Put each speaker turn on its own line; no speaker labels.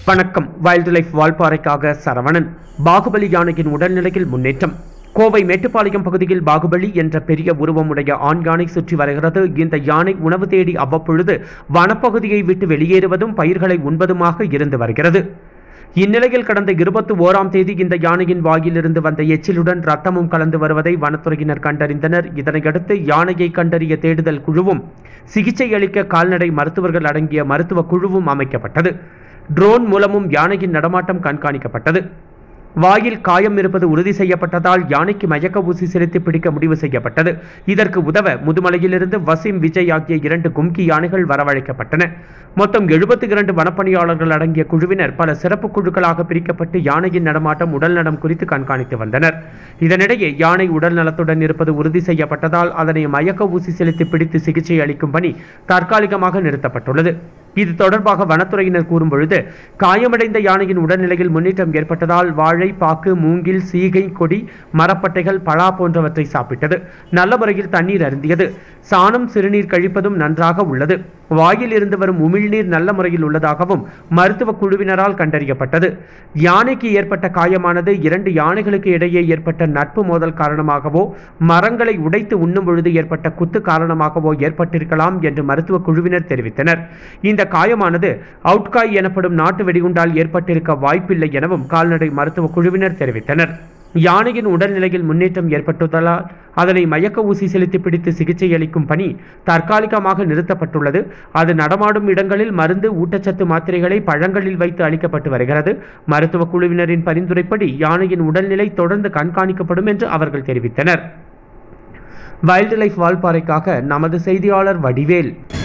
வணக்கம் wild life வால்பாறைக்காக சரவணன் பாகுபலி யானையின் உடல்நிலையில் முன்னேற்றம் கோவை மேட்டுப்பாளையம் பகுதியில் பாகுபலி என்ற பெரிய உருவமுடைய ஆண் யானை சுற்றி வருகிறது இந்த யானை உணவு தேடி அவ்வப்பொழுது வனப்பகுதியை விட்டு வெளியேறுவதும் பயிர்களை உண்பதுமாக இருந்து வருகிறது இந்நிலையில் கடந்த இருபத்தி ஓராம் தேதி இந்த யானையின் வாயிலிருந்து வந்த எச்சிலுடன் ரத்தமும் கலந்து வருவதை வனத்துறையினர் கண்டறிந்தனர் இதனையடுத்து யானையை கண்டறிய தேடுதல் குழுவும் சிகிச்சை அளிக்க கால்நடை மருத்துவர்கள் அடங்கிய மருத்துவ குழுவும் அமைக்கப்பட்டது ட்ரோன் மூலமும் யானையின் நடமாட்டம் கண்காணிக்கப்பட்டது வாயில் காயம் இருப்பது உறுதி செய்யப்பட்டதால் யானைக்கு மயக்க ஊசி செலுத்தி பிடிக்க முடிவு செய்யப்பட்டது இதற்கு உதவ முதுமலையிலிருந்து வசீம் விஜய் ஆகிய இரண்டு கும்கி யானைகள் வரவழைக்கப்பட்டன மொத்தம் எழுபத்தி இரண்டு வனப்பணியாளர்கள் அடங்கிய குழுவினர் பல சிறப்பு குழுக்களாக பிரிக்கப்பட்டு யானையின் நடமாட்டம் உடல் நலம் குறித்து கண்காணித்து வந்தனர் இதனிடையே யானை உடல் நலத்துடன் இருப்பது உறுதி செய்யப்பட்டதால் அதனை மயக்க ஊசி செலுத்தி பிடித்து சிகிச்சை அளிக்கும் பணி தற்காலிகமாக நிறுத்தப்பட்டுள்ளது இது தொடர்பாக வனத்துறையினர் கூறும் பொழுது காயமடைந்த யானையின் உடல்நிலையில் முன்னேற்றம் ஏற்பட்டதால் வாழை பாக்கு மூங்கில் சீகை கொடி மரப்பட்டைகள் பலா போன்றவற்றை சாப்பிட்டது நல்ல முறையில் தண்ணீர் அருந்தியது சாணம் சிறுநீர் கழிப்பதும் நன்றாக உள்ளது வாயில் இருந்து வரும் உமிழ்நீர் நல்ல முறையில் உள்ளதாகவும் மருத்துவ குழுவினரால் கண்டறியப்பட்டது யானைக்கு ஏற்பட்ட காயமானது இரண்டு யானைகளுக்கு இடையே ஏற்பட்ட நட்பு மோதல் காரணமாகவோ மரங்களை உடைத்து உண்ணும் பொழுது ஏற்பட்ட குத்து காரணமாகவோ ஏற்பட்டிருக்கலாம் என்று மருத்துவ குழுவினர் தெரிவித்தனர் இந்த காயமானது அவுட்காய் எனப்படும் நாட்டு வெடிகுண்டால் ஏற்பட்டிருக்க வாய்ப்பில்லை எனவும் கால்நடை மருத்துவ குழுவினர் தெரிவித்தனர் யானையின் உடல்நிலையில் முன்னேற்றம் ஏற்பட்டுள்ளதால் அதனை மயக்க ஊசி செலுத்தி பிடித்து சிகிச்சை அளிக்கும் பணி தற்காலிகமாக நிறுத்தப்பட்டுள்ளது அது நடமாடும் இடங்களில் மருந்து ஊட்டச்சத்து மாத்திரைகளை பழங்களில் வைத்து அளிக்கப்பட்டு வருகிறது மருத்துவ குழுவினரின் பரிந்துரைப்படி யானையின் உடல்நிலை தொடர்ந்து கண்காணிக்கப்படும் என்று அவர்கள் தெரிவித்தனர் வைல்டு லைஃப் வால்பாறைக்காக நமது செய்தியாளர் வடிவேல்